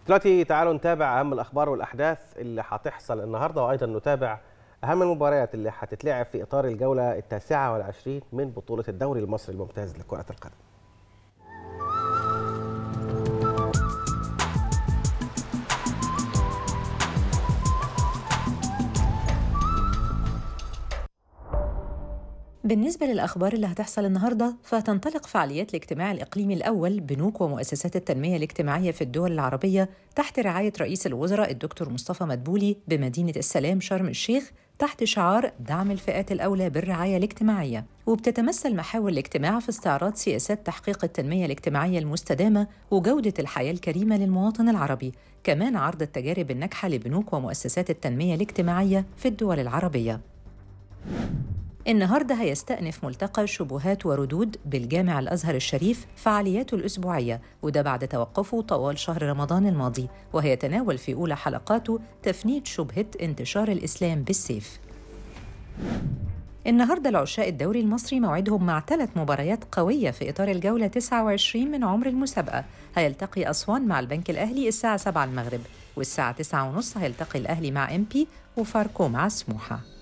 دلوقتي تعالوا نتابع اهم الاخبار والاحداث اللي هتحصل النهارده وايضا نتابع اهم المباريات اللي هتتلعب في اطار الجوله التاسعه والعشرين من بطوله الدوري المصري الممتاز لكره القدم. بالنسبة للأخبار اللي هتحصل النهاردة فتنطلق فعاليات الاجتماع الإقليمي الأول بنوك ومؤسسات التنمية الاجتماعية في الدول العربية تحت رعاية رئيس الوزراء الدكتور مصطفى مدبولي بمدينة السلام شرم الشيخ تحت شعار دعم الفئات الأولى بالرعاية الاجتماعية وبتتمثل محاور الاجتماع في استعراض سياسات تحقيق التنمية الاجتماعية المستدامة وجودة الحياة الكريمة للمواطن العربي كمان عرض التجارب الناجحة لبنوك ومؤسسات التنمية الاجتماعية في الدول العربية النهارده هيستأنف ملتقى شبهات وردود بالجامع الأزهر الشريف فعالياته الأسبوعية وده بعد توقفه طوال شهر رمضان الماضي وهيتناول في أولى حلقاته تفنيد شبهة انتشار الإسلام بالسيف النهارده العشاء الدوري المصري موعدهم مع ثلاث مباريات قوية في إطار الجولة 29 من عمر المسابقة هيلتقي أسوان مع البنك الأهلي الساعة 7 المغرب والساعة 9:30 هيلتقي الأهلي مع إم بي وفاركو مع سموحة